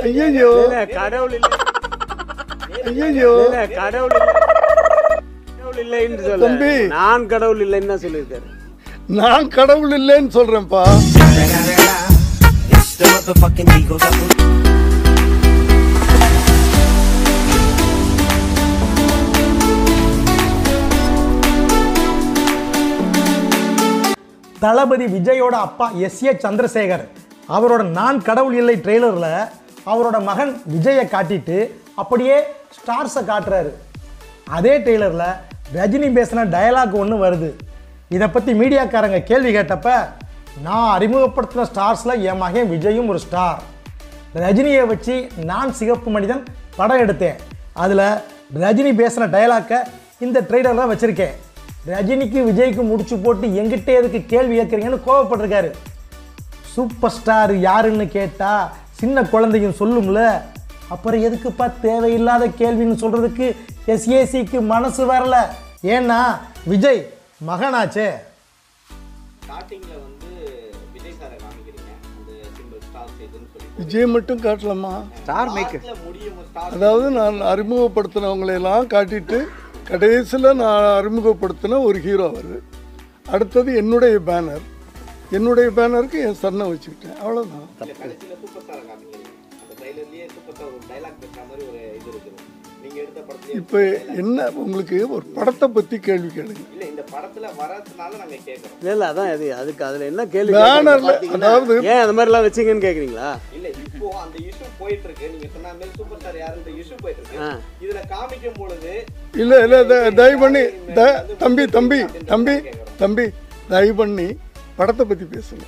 ஐயோ இல்ல, கடவுள் இல்லை ஐயோ இல்ல, கடவுள் இல்லை கடவுள் இல்லைன்னு சொல்ல தம்பி. நான் கடவுள் இல்லைன்னு தான் சொல்லியிருக்காரு நான் கடவுள் இல்லைன்னு சொல்றேன்ப்பா It's the motherfucking Eagle Double. தளபதி விஜயோட அப்பா எஸ் ஏ சந்திரசேகர் அவரோட நான் கடவுள் இல்லை ட்ரெய்லரில் அவரோட மகன் விஜயை காட்டிட்டு அப்படியே ஸ்டார்ஸை காட்டுறாரு அதே ட்ரெய்லரில் ரஜினி பேசின டயலாக் ஒன்று வருது இதை பற்றி மீடியாக்காரங்க கேள்வி கேட்டப்ப நான் அறிமுகப்படுத்தின ஸ்டார்ஸில் என் மகன் விஜயும் ஒரு ஸ்டார் ரஜினியை வச்சு நான் சிகப்பு மனிதன் படம் எடுத்தேன் அதில் ரஜினி பேசின டயலாக்கை இந்த ட்ரெய்லரில் வச்சுருக்கேன் ரஜினிக்கு விஜய்க்கு முடிச்சு போட்டு எங்கிட்ட எதுக்கு கேள்வி கேட்குறீங்கன்னு கோவப்பட்டிருக்காரு சூப்பர் ஸ்டார் யாருன்னு கேட்டா சின்ன குழந்தையும் சொல்லும்ல அப்புறம் எதுக்குப்பா தேவையில்லாத கேள்வின்னு சொல்றதுக்கு எஸ்ஏசிக்கு மனசு வரல ஏன்னா விஜய் மகனாச்சே ஸ்டார்டிங்ல வந்து விஜய் சாரை காமிக்கிறீங்க அந்த சிம்பிள் ஸ்டார் இதுன்னு சொல்லி விஜய் மட்டும் காட்டலாமா ஸ்டார் மேக் லாஸ்ட்ல முடியும் ஸ்டார் அதாவது நான் அறிமுகப்படுத்தினவங்களை எல்லாம் காட்டிட்டு கடைசியில் நான் அறிமுகப்படுத்தின ஒரு ஹீரோ அவர் அடுத்தது என்னுடைய பேனர் என்னுடைய பேனருக்கு என் சன்னை வச்சுக்கிட்டேன் அவ்வளோதான் கடைசியில சூப்பர் ஸ்டாரை காமிக்கிறீங்க அந்த ட்ரைலர்லயே சூப்பர் ஸ்டார் ஒரு டைலாக் பேசுற மாதிரி ஒரு இது இருக்குது நீங்க எடுத்த படத்துலயே இப்போ என்ன உங்களுக்கு ஒரு படத்தை பத்தி கேள்வி கேளுங்க இல்ல இந்த படத்துல வரதுனால நாங்க கேக்குறோம் இல்ல இல்ல அதான் அது அதுக்கு அதுல என்ன கேள்வி பேனர்ல கேட்கறீங்க? அதாவது ஏன் அந்த மாதிரி எல்லாம் வச்சீங்கன்னு கேக்குறீங்களா இல்ல இப்போ அந்த இஷ்யூ போயிட்டு இருக்கு நீங்க சொன்ன மாதிரி சூப்பர் ஸ்டார் யாருன்ற இஷ்யூ போயிட்டு இருக்கு ஆ. இதுல காமிக்கும் பொழுது இல்லை இல்லை த- தயவு பண்ணி த- தம்பி தம்பி தம்பி தம்பி தயவு பண்ணி படத்தை பத்தி பேசுங்க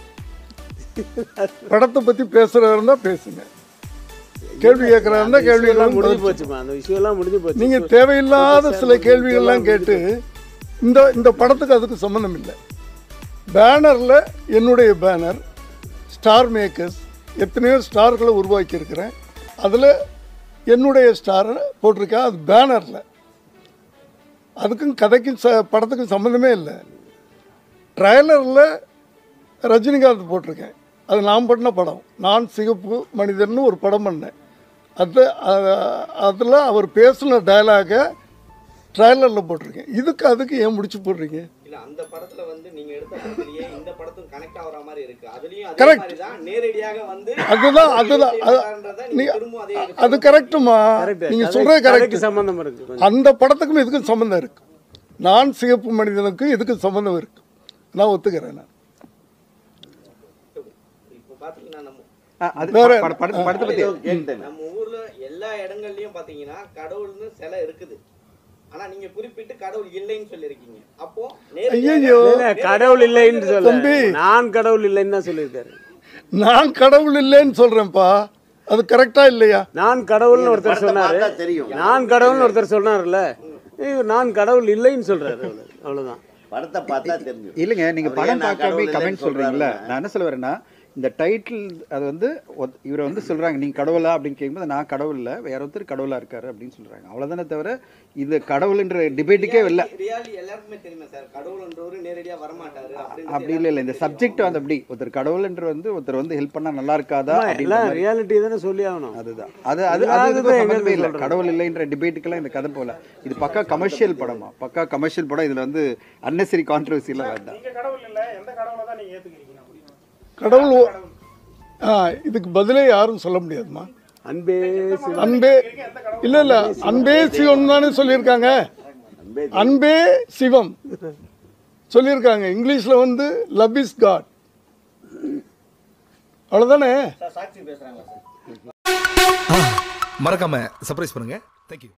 படத்தை பத்தி பேசுறதா இருந்தா பேசுங்க கேள்வி கேட்கறதா இருந்தா அந்த issue எல்லாம் கேள்வி முடிஞ்சு போச்சுமா அந்த விஷயம் எல்லாம் முடிஞ்சு போச்சு நீங்க தேவையில்லாத சில கேள்விகள்லாம் கேட்டு இந்த இந்த படத்துக்கு அதுக்கு சம்மந்தம் இல்லை பேனரில் என்னுடைய பேனர் ஸ்டார் மேக்கர்ஸ் எத்தனையோ ஸ்டார்களை உருவாக்கி இருக்கிறேன் அதில் என்னுடைய ஸ்டாரை போட்டிருக்கேன் அது பேனரில் அதுக்கும் கதைக்கும் ச படத்துக்கும் சம்மந்தமே இல்லை ட்ரைலரில் ரஜினிகாந்த் போட்டிருக்கேன் அது நான் பண்ண படம் நான் சிகப்பு மனிதன்னு ஒரு படம் பண்ணேன் அது அதில் அவர் பேசின டயலாகை ட்ரைலரில் போட்டிருக்கேன் இதுக்கு அதுக்கு ஏன் முடிச்சு போடுறீங்க இல்ல அந்த படத்துல வந்து நீங்க எடுத்த படத்துலயே இந்த படத்தும் கனெக்ட் ஆகுற மாதிரி இருக்கு அதுலயும் அதே Correct. மாதிரி தான் நேரடியாக வந்து அதுதான் அதுதான் அது- செய்யறான்றதை நீ நீங்க திரும்ப அதே அது கரெக்டுமா Correct. நீங்கள் கதை- சொல்கிறது கரெக்ட் கதைக்கு சம்பந்தம் இருக்கு கொஞ்சம். அந்த படத்துக்கும் இதுக்கும் சம்மந்தம் இருக்கு நான் சிகப்பு மனிதனுக்கும் இதுக்கும் சம்மந்தம் இருக்கு நான் ஒத்துக்கிறேன் நான் இப்போ பாத்தீங்கன்னா நம்ம அது வேற- பட- படத்தை படத்தை பத்தி நம்ம ஊர்ல எல்லா இடங்கள்லயும் பாத்தீங்கன்னா கடவுள்னு சிலை இருக்குது ஆனா நீங்க குறிப்பிட்டு கடவுள் இல்லைன்னு சொல்லிருக்கீங்க அப்போ ஐயையோ. இல்ல, கடவுள் இல்லைன்னு சொல்ல தம்பி. நான் கடவுள் இல்லைன்னு தான் சொல்லியிருக்காரு நான் கடவுள் இல்லைன்னு சொல்கிறேன்ப்பா அது கரெக்டாக இல்லையா நான் கடவுள்னு ஒருத்தர் சொன்னாரு நான் கடவுள்னு ஒருத்தர் சொன்னார்ல இவர் நான் கடவுள் இல்லைன்னு சொல்றாரு அவ்வளவு- அவ்வளவுதான் படத்தை பார்த்தா தெரியும் இல்லைங்க நீங்க அவர் படம் ஏன் நான் பார்க்காம கடவுள் கமெண்ட் இல்லைன்னு சொல்றீங்கல்ல சொல்றாருன்னா, நான் என்ன சொல்ல வரேன்னா இந்த டைட்டில் அது வந்து ஒத்- இவரை வந்து சொல்றாங்க நீங்க கடவுளா அப்படின்னு கேட்கும்போது நான் கடவுள் இல்ல வேற ஒருத்தர் கடவுளா இருக்காரு அப்படின்னு சொல்றாங்க அவ்வளவுதானே தவிர இது கடவுள்ன்ற டிபேட்டுக்கே இல்லை ரியாலி எல்லாருக்குமே தெரியுமா சார் கடவுள்ன்றவரு நேரடியா வரமாட்டாரு அப்படின்னு அப்படி இல்லை இல்லை இந்த சப்ஜெக்ட் வந்து அப்படி ஒருத்தர் கடவுள்ன்ற வந்து ஒருத்தர் வந்து ஹெல்ப் பண்ணா நல்லா இருக்காதா அப்படின்ற எல்லாம் மாதிரி. ரியாலிட்டி தானே சொல்லி ஆகணும் அதுதான் அது அது அது இல்லாததை இதுக்கும் எங்க சம்மந்தமே இல்லை சொல்றது? கடவுள் இல்லைன்ற டிபேட்டுக்கெல்லாம் இந்த கதை போல இது பக்கா கமர்ஷியல் படமா பக்கா கமர்ஷியல் படம் இதுல வந்து அன்னெசரி கான்ட்ரவர்சி எல்லாம் வேண்டாம் கடவுள் ஓ- ஆ இதுக்கு பதிலே யாரும் சொல்ல முடியாதுமா அன்பே சிவம். அன்பே இல்லை இல்லை அன்பே சிவம் தானே சொல்லியிருக்காங்க அன்பே சிவம் சொல்லியிருக்காங்க இங்கிலீஷில் வந்து லவ் இஸ் காட் அவ்வளோதானே சாட்சி பேசுறாங்களா சார் மறக்காம சர்ப்ரைஸ் பண்ணுங்க தேங்க்யூ